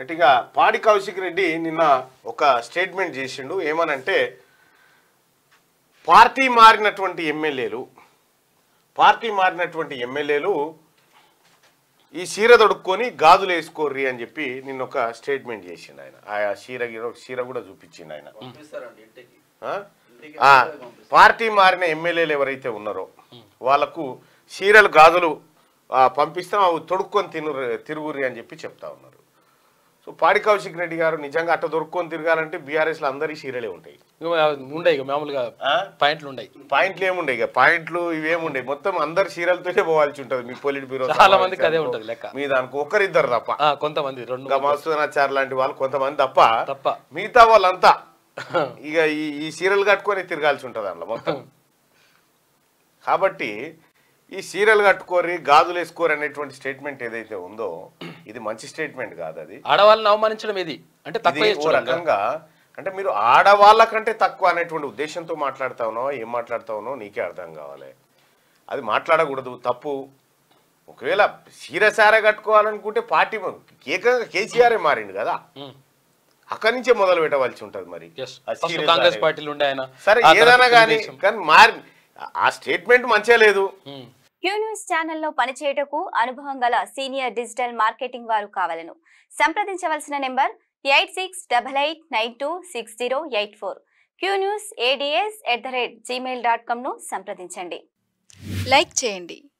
గట్టిగా పాడి కౌశిక్ రెడ్డి నిన్న ఒక స్టేట్మెంట్ చేసిండు ఏమనంటే పార్టీ మారినటువంటి ఎమ్మెల్యేలు పార్టీ మారినటువంటి ఎమ్మెల్యేలు ఈ చీర తొడుక్కొని గాజులు వేసుకోర్రి అని చెప్పి నిన్న ఒక స్టేట్మెంట్ చేసిండు ఆయన ఆ చీర గిర- చీర కూడా చూపించిండు ఆయన పంపిస్తారండి ఇంటికి ఆ? ఆ, పార్టీ మారిన ఎమ్మెల్యేలు ఎవరైతే ఉన్నారో వాళ్ళకు చీరలు గాజులు ఆ, పంపిస్తాం అవి తొడుక్కొని తిను తిరుగురి అని చెప్పి చెప్తా ఉన్నారు సో పాడి కౌశిక్ రెడ్డి గారు నిజంగా అట్ట దొరుక్కొని తిరగాలంటే బీఆర్ఎస్లో అందరి చీరలే ఉంటాయి ఇక ఉండే ఇక మామూలుగా ఆ? పాయింట్లు ఉన్నాయి పాయింట్లు ఏముండే ఇక పాయింట్లు ఇవేముండే మొత్తం అందరు చీరలతోనే పోవాల్సి ఉంటుంది మీ పొలిట్ బ్యూరో చాలా మందికి అదే ఉంటది లెక్క. మీ దానికి ఒకరిద్దరు తప్ప ఆ, కొంతమంది రెండు ఇంకా మస్తునాచార్ లాంటి వాళ్ళు కొంతమంది తప్ప తప్ప మిగతా వాళ్ళంతా ఇక ఈ ఈ సీరియల్ కట్టుకొని తిరగాల్సి ఉంటుంది అందులో మొత్తం కాబట్టి ఈ సీరియల్ కట్టుకోరి గాజులు వేసుకోరు అనేటువంటి స్టేట్మెంట్ ఏదైతే ఉందో ఇది మంచి స్టేట్మెంట్ కాదు అది ఆడవాళ్ళని అవమానించడం ఏది అంటే తక్కువ ఇది చేసి ఓ చూడాలి కదా. రకంగా అంటే మీరు ఆడవాళ్ళ కంటే తక్కువ అనేటువంటి ఉద్దేశంతో మాట్లాడుతా ఉన్నావో ఏం మాట్లాడుతా ఉన్నావో నీకే అర్థం కావాలి అది మాట్లాడకూడదు తప్పు ఒకవేళ సీరసార కట్టుకోవాలనుకుంటే పార్టీ ఏకంగా కేసీఆరే మారిండు కదా ఉమ్. అక్కడి నుంచే మొదలు పెట్టవలసి ఉంటుంది మరి Yes. ఆ ఫస్ట్ serious కాంగ్రెస్ అనేది. పార్టీలు ఉండే ఆయన సరే ఆ తర్వాత ఏదైనా కానీ తెలుగుదేశం. కానీ మారి ఆ స్టేట్మెంట్ మంచిగా లేదు ఉమ్. క్యూ న్యూస్ ఛానల్లో పనిచేయటకు అనుభవం గల సీనియర్ డిజిటల్ మార్కెటింగ్ వారు కావాలను సంప్రదించవలసిన number eight six double eight nine two six zero eight four Q news ads at the rate gmail dot కామ్ను సంప్రదించండి లైక్ చేయండి